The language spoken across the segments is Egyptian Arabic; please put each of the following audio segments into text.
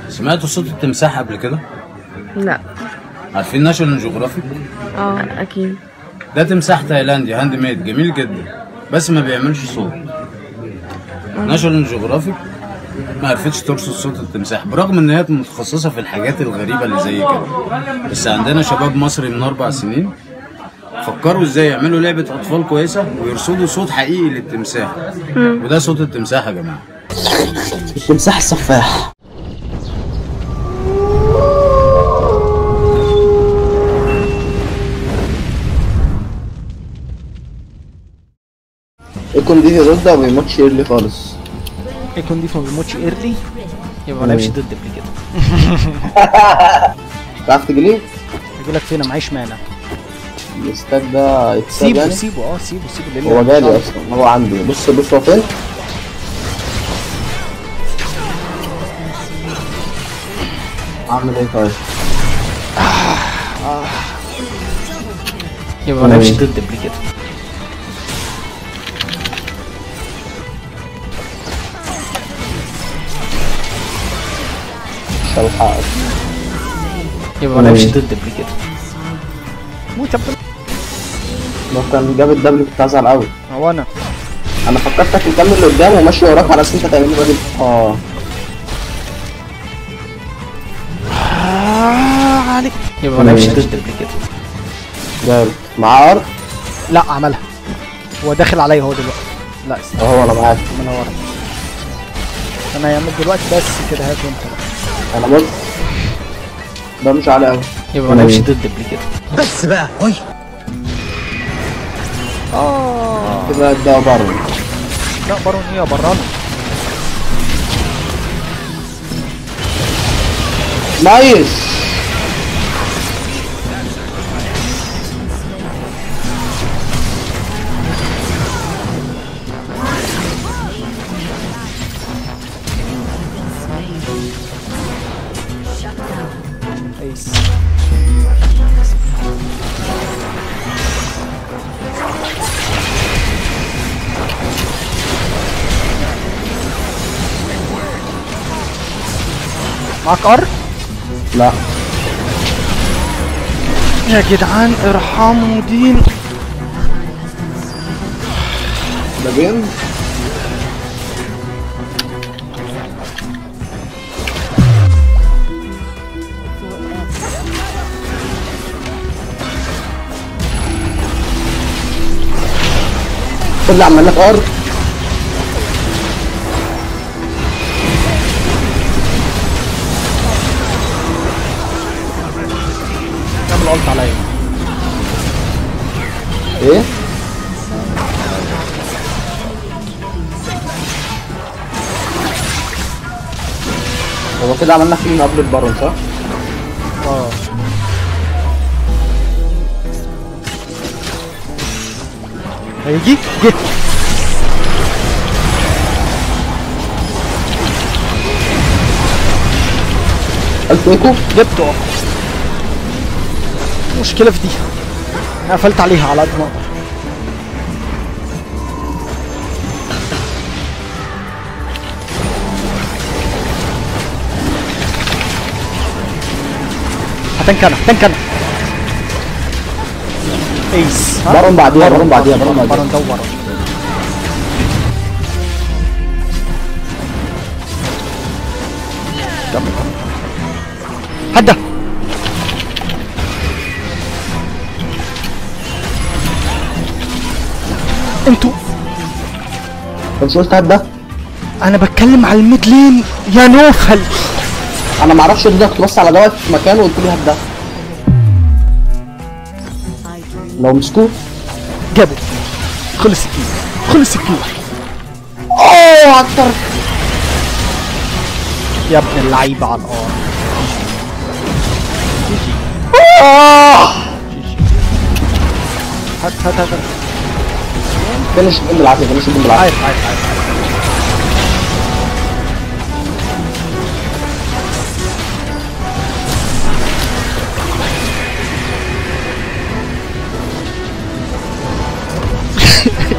سمعتوا صوت التمساح قبل كده؟ لا عارفين ناشونال جيوغرافيك؟ اه اكيد ده تمساح تايلاندي هاند ميد جميل جدا بس ما بيعملش صوت ناشونال جيوغرافيك ما عرفتش ترصد صوت التمساح برغم ان هي متخصصه في الحاجات الغريبه اللي زي كده بس عندنا شباب مصري من اربع سنين فكروا ازاي يعملوا لعبه اطفال كويسه ويرصدوا صوت حقيقي للتمساح وده صوت التمساح يا جماعه التمساح السفاح يكون دي ضد او بيموتش ايرلي خالص يكون دي ما بيموتش ايرلي يبقى ما لعبش ضد قبل كده تعرف تجليه؟ يقول لك فين أنا معيش مانع الاستاك ده يتساب سيبه يعني سيبه اه سيبه سيبه لله هو جالي اصلا هو عندي بص بص هو فين؟ اعمل ايه طيب؟ يبقى ما لعبش ضد قبل كده مش هلحقك يبقى ما لعبش ضد قبل كده موت يا ابن لو كان جاب الدبليو كنت هزعل قوي هو انا انا فكرتك مكمل لقدام وماشي وراك على اساس انت تعمل لي راجل اه آه عليك يبقى ما لعبش ضد قبل كده جاب معاه ارض لا عملها هو داخل عليا هو دلوقتي لا استنى اهو انا معاك من ورا انا هيعمل دلوقتي بس كده هات وانت بقى. انا بص ده مش عالي قوي يبقى ما لعبش ضد قبل كده كده ده بره لا برون ايه يا بران نايس ايس معاك ار لا يا جدعان ارحموا دين ده جيم خد اللي عمل لك ار اعمل قلت عليا ايه هو كده عملنا فيه قبل البارون صح؟ اه هيجي جه ألف ايكو جبته اه مشكلة في دي أنا قفلت عليها على قد ما اقدر هتنك انا هتنك انا ايس ها؟ بارون بعديها بارون بعديها بارون بعديها بارون دور هدا انتوا انت مش قلت هات ده؟ انا بتكلم على الميد لين يا نوفل انا ما اعرفش ده كنت بص على ده واقف في مكانه وقلت لي هات ده لو مسكوه جابوا خلص الكيل خلص الكيل اوه اكتر يا ابن اللعيبه على الارض هات هات هات هات. فينش الجيم بالعافيه فينش الجيم بالعافيه عارف عارف عارف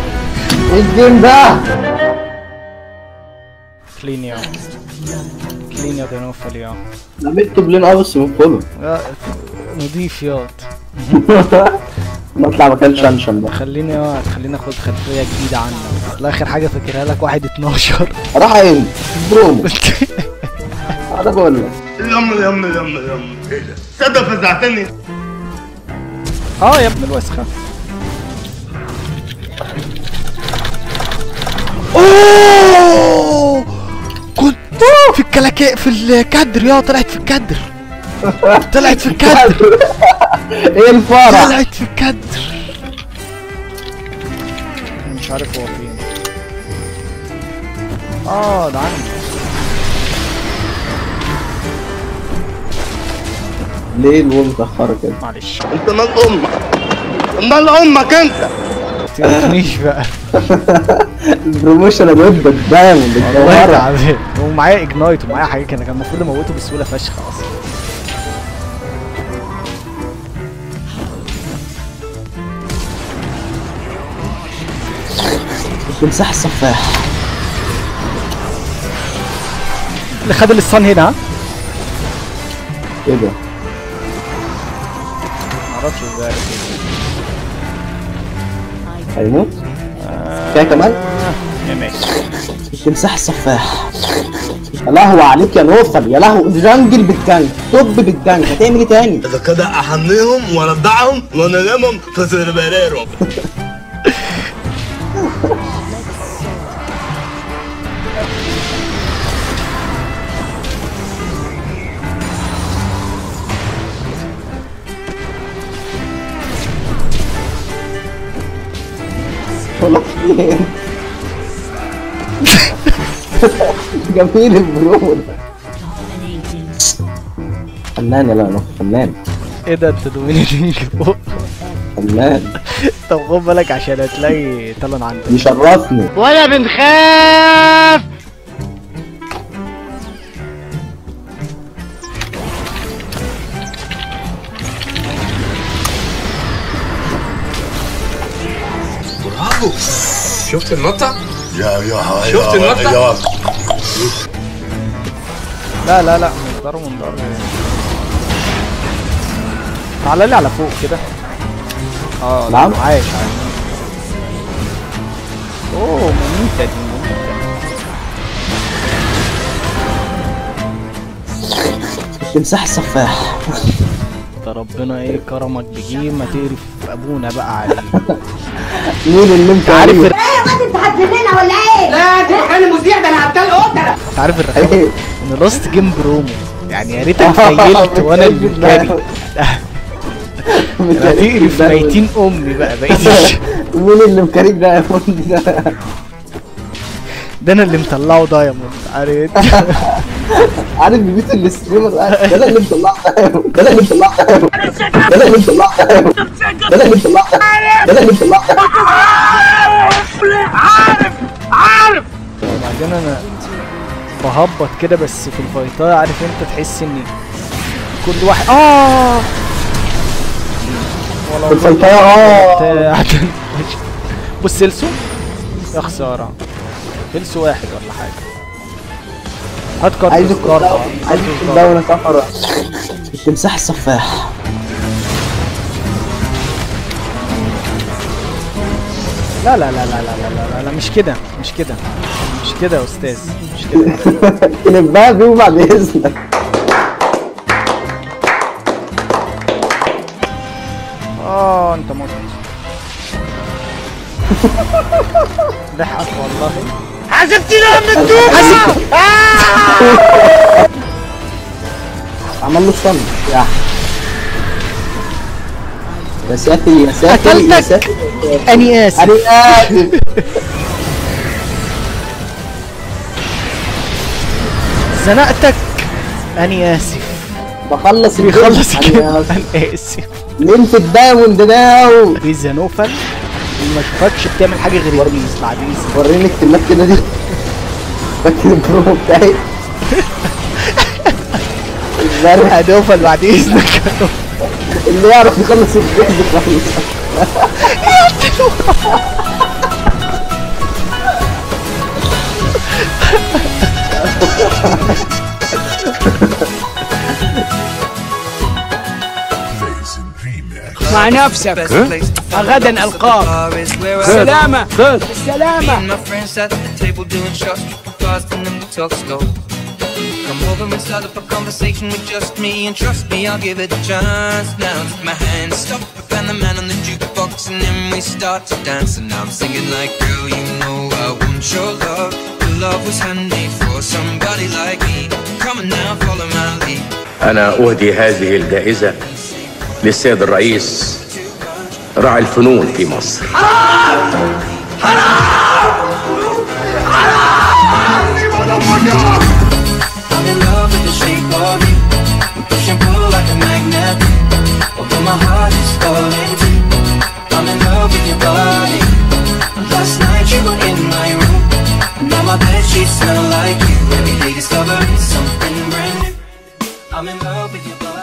ايه الجيم ده؟ كلين يا لين يا دينوفل يا عملت توب اه بس من فولو يا نضيف ياض نطلع مكان شنشن بقى خليني اه خليني اخد خلفيه جديده عنك اصل اخر حاجه فاكرها لك واحد 12 راح عين برومو انا بقول لك يلا يلا يلا يلا ايه ده؟ تصدق فزعتني اه يا ابن الوسخه اوه كنت في الكلاكي في الكادر يا طلعت في الكادر طلعت في الكادر ايه الفرع طلعت في الكادر مش عارف هو فين اه ده عندي ليه الوول متأخرة كده معلش انت مال امك مال امك انت تقولنيش بقى البروموشن ضدك دايما والله بالجوهرة تعبان ومعايا اجنايت ومعايا حاجات كان كان المفروض اموته بسهوله فشخ اصلا التمساح السفاح اللي خد الصن هنا ها ايه ده؟ معرفش ازاي عرف إيه. هيموت؟ فيها كمان؟ يا ماشي التمساح السفاح يا لهو عليك يا نوفل يا لهو جانجل بالجنج طب بالجنج هتعمل ايه تاني؟ اذا كده احميهم وارضعهم وننامهم في سربريرهم والله فين؟ جميل البرومو ده فنان يا لا نوفل فنان ايه ده انت دومينيتنج فوق فنان طب خد بالك عشان هتلاقي طلن عندك يشرفني ولا بنخاف برافو شفت النطة؟ يا يا شفت النطة؟ لا لا لا منظره منظره تعالى لي على فوق كده اه نعم. عايش عايش اوه مميتة دي مميتة التمساح السفاح ده ربنا ايه كرمك بجيه ما تقرف ابونا بقى عليه مين اللي انت عارف عليه؟ الر- لا تتكلم مذيع ده انا عبد قطه انت عارف الرخامه ايه ان لاست جيم برومو يعني يا ريتك فيلت وانا اللي مكاري انا هتقرف ميتين امي بقى بقيت مين اللي مكاريك ده يا فندي ده؟ ده انا اللي مطلعه دايموند عارف عارف بيبيت الستريمر ده ده انا اللي مطلعه دايموند ده انا اللي مطلعه دايموند ده انا اللي مطلعه دايموند ده انا اللي مطلعه دايموند ده انا اللي مطلعه دايموند وبعدين انا بهبط كده بس في الفايتات عارف انت تحس ان كل واحد اه في الفايتايه اه بتاع بص سيلسو يا خساره سيلسو واحد ولا حاجه هات كارت عايز سكار الكل عايز الكل ده وانا سفر التمساح السفاح لا لا لا لا لا لا لا, لا مش كده مش كده مش كده يا استاذ مش كده نبقى بيه بعد اذنك اه انت مت ضحك والله عمل له صن يا يا ساتر يا ساتر يا قتلتك. ساتر اني اسف انا اسف زنقتك اني اسف بخلص الجيم. بيخلص أنا كده آسف. انا اسف مين في الدايموند ده ريزا نوفل ما اشوفكش بتعمل حاجه غير البيس بعد اذنك وريني الكلمات كده دي فاكر البرومو بتاعي الزرع يا نوفل بعد اذنك اللي يعرف يخلص الجيم بيخلص مع نفسك غدا القاك سلامة سلامة and my friends at the table doing shots, fast and then we talk slow. Come over and start up a conversation with just me, and trust me, I'll give it a chance. Now take my hand, stop it, and the man on the jukebox, and then we start to dance. And now I'm singing like, girl, you know I want your love. Your love was handmade for somebody like me. Come on now, follow my lead. أنا أهدي هذه الجائزة للسيد الرئيس راعي الفنون في مصر I'm in love with the shape of you. We push and pull like a magnet. Although my heart is falling too. I'm in love with your body. Last night you were in my room. Now my bed sheets smell like you. Every day discovering something brand new. I'm in love with your body.